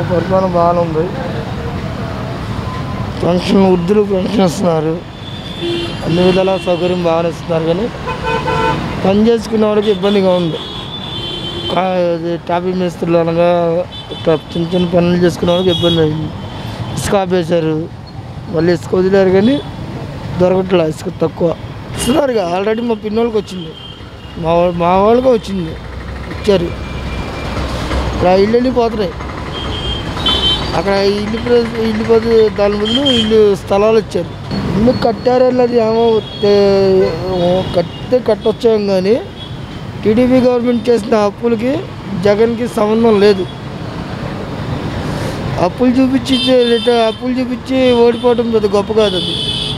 మా పరిపాలన బాగానే ఉంది పెన్షన్ వృద్ధులు పెన్షన్ ఇస్తున్నారు అన్ని విధాల సౌకర్యం బాగానే ఇస్తున్నారు కానీ పని చేసుకునే వాళ్ళకి ఇబ్బందిగా ఉంది కా- ఇది టాపీ మేస్త్రులు అనగా ఇట్లా చిన్న చిన్న పనులు చేసుకునే వాళ్ళకి ఇబ్బంది అయింది ఇసుక ఆపేశారు మళ్ళీ ఇసుక వదిలేరు కానీ దొరకట్లే ఇసుక తక్కువ ఇస్తున్నారు ఆల్రెడీ మా పిన్నోళ్ళకి వచ్చింది మా వా- మా వాళ్ళకి వచ్చింది ఇచ్చారు ఇక్కడ ఇల్లు వెళ్ళిపోతున్నాయి అక్కడ ఇల్లు ప్ర- ఇల్లు పోతే దాని ముందు ఇల్లు స్థలాలు ఇచ్చారు ఇల్లు కట్టారన్నది ఏమో తే- కట్టితే కట్టొచ్చాం కానీ టీడీపీ గవర్నమెంట్ చేసిన అప్పులకి జగన్కి సంబంధం లేదు అప్పులు చూపించి రిట- అప్పులు చూపించి ఓడిపోవడం పెద్ద గొప్ప కాదు అది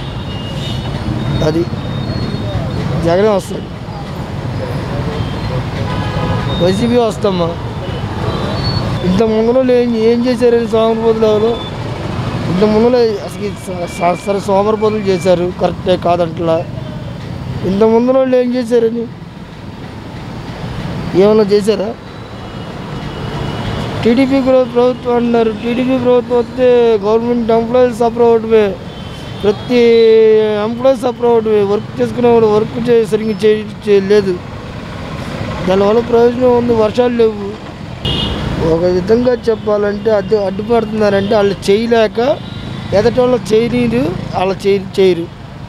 అది జగనే వస్తాడు వైసీపీ వస్తామ్మా ఇంత ముందులో ఏం ఏం చేశారని సోమరపోతులు ఎవరు ఇంత ముందులో అసలు స- స- సరే సోమరపోతులు చేశారు కరెక్టే కాదంటలా ఇంత ముందులో వాళ్ళు ఏం చేశారని ఏమన్నా చేశారా టీడీపీ గ్రో- ప్రభుత్వం అంటున్నారు టీడీపీ ప్రభుత్వం వస్తే గవర్నమెంట్ ఎంప్లాయీస్ సఫర్ అవడమే ప్రతి ఎంప్లాయీస్ సఫర్ అవడమే వర్క్ చేసుకునేవాడు వర్క్ చే సరిగ్గా చే- చే- లేదు దానివల్ల ప్రయోజనం ఉంది వర్షాలు లేవు ఒక విధంగా చెప్పాలంటే అడ్డు అడ్డుపడుతున్నారంటే వాళ్ళు చేయలేక ఎదటి వాళ్ళు చేయనీరు వాళ్ళు చేయ చేయరు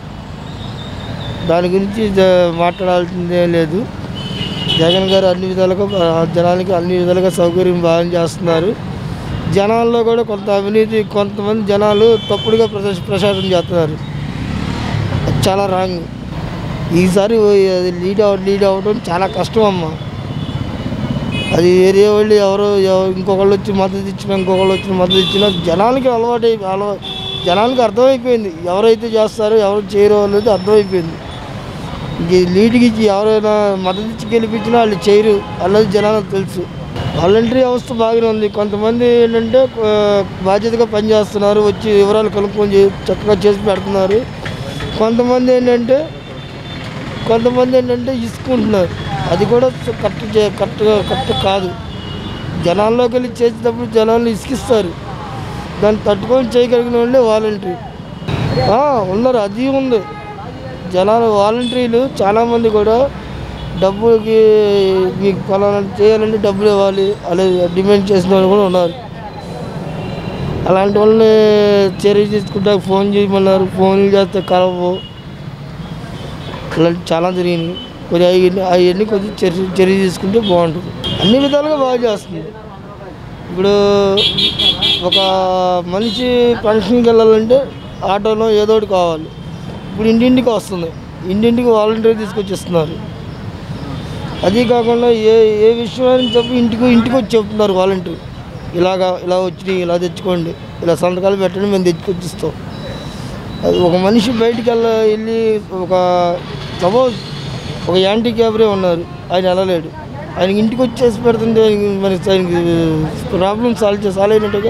దాని గురించి జ- మాట్లాడాల్సిందే లేదు జగన్ గారు అన్ని విధాలుగా ఆ, జనాలకి అన్ని విధాలుగా సౌకర్యం బాగా చేస్తున్నారు జనాల్లో కూడా కొంత అవినీతి కొంతమంది జనాలు తప్పుడుగా ప్రచార ప్రచారం చేస్తున్నారు అది చాలా రాంగ్ ఈసారి అది లీడ్ అవ లీడ్ అవ్వడం చాలా కష్టం అమ్మ అది వేరే వాళ్ళు ఎవరో ఎవ- ఇంకొకళ్ళు వచ్చి మద్దతు ఇచ్చినా ఇంకొకళ్ళు వచ్చి మద్దతు ఇచ్చినా జనాలకి అలవాటు అయిపో అలవా జనాలకి అర్థమైపోయింది ఎవరైతే చేస్తారో ఎవరు చేయరో అనేది అర్థమైపోయింది ఇంక ఈ లీడ్కి ఇచ్చి ఎవరైనా మద్దతు ఇచ్చి గెలిపించినా వాళ్ళు చేయరు అన్నది జనాలకు తెలుసు వాలంటరీ వ్యవస్థ బాగానే ఉంది కొంతమంది ఏంటంటే ఆ, బాధ్యతగా పనిచేస్తున్నారు వచ్చి వివరాలు కనుక్కొని చే- చక్కగా చేసి పెడుతున్నారు కొంతమంది ఏంటంటే కొంతమంది ఏంటంటే ఇసుకుంటున్నారు అది కూడా కరెక్ట్ చే కరెక్ట్గా కరెక్ట్ కాదు జనాల్లోకి వెళ్ళి చేసేటప్పుడు జనాలు ఇసుకిస్తారు దాన్ని తట్టుకొని చేయగలిగిన వాళ్ళే వాలంటరీ ఉన్నారు అది ఉంది జనాలు వాలంటీర్లు చాలామంది కూడా డబ్బులకి మీకు ఫలానా చేయాలంటే డబ్బులు ఇవ్వాలి అలా డిమాండ్ చేసిన వాళ్ళు కూడా ఉన్నారు అలాంటి వాళ్ళని చర్య తీసుకుంటా ఫోన్ చేయమన్నారు ఫోన్లు చేస్తే కలవు అలాంటి చాలా జరిగినాయి కొద్దిగా అవన్నీ అవన్నీ కొద్దిగా చర్య చర్య తీసుకుంటే బాగుంటుంది అన్ని విధాలుగా బాగా చేస్తుంది ఇప్పుడు ఒక మనిషి పెన్షన్కి వెళ్ళాలంటే ఆటోలో ఏదో ఒకటి కావాలి ఇప్పుడు ఇంటింటికి వస్తుంది ఇంటింటికి వాలంటీర్ తీసుకొచ్చిస్తున్నారు అది కాకుండా ఏ ఏ విషయాన్ని చెప్పి ఇంటికి ఇంటికి వచ్చి చెప్తున్నారు వాలంటీర్ ఇలాగా ఇలా వచ్చినాయి ఇలా తెచ్చుకోండి ఇలా సంతకాలు పెట్టండి మేము తెచ్చుకొచ్చిస్తాం అది ఒక మనిషి బయటికి వెళ్ళ వెళ్ళి ఒక సపోజ్ ఒక యాంటీ క్యాబరే ఉన్నారు ఆయన వెళ్ళలేడు ఆయనకి ఇంటికి వచ్చేసి పెడుతుంటే ఆయనకి మరి ఆయనకి ప్రాబ్లం సాల్వ్ చేసి సాల్వ్ అయినట్టుగా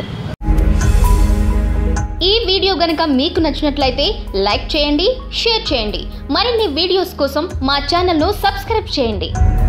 ఈ వీడియో గనుక మీకు నచ్చినట్లయితే లైక్ చేయండి షేర్ చేయండి మరిన్ని వీడియోస్ కోసం మా ఛానల్ను సబ్స్క్రైబ్ చేయండి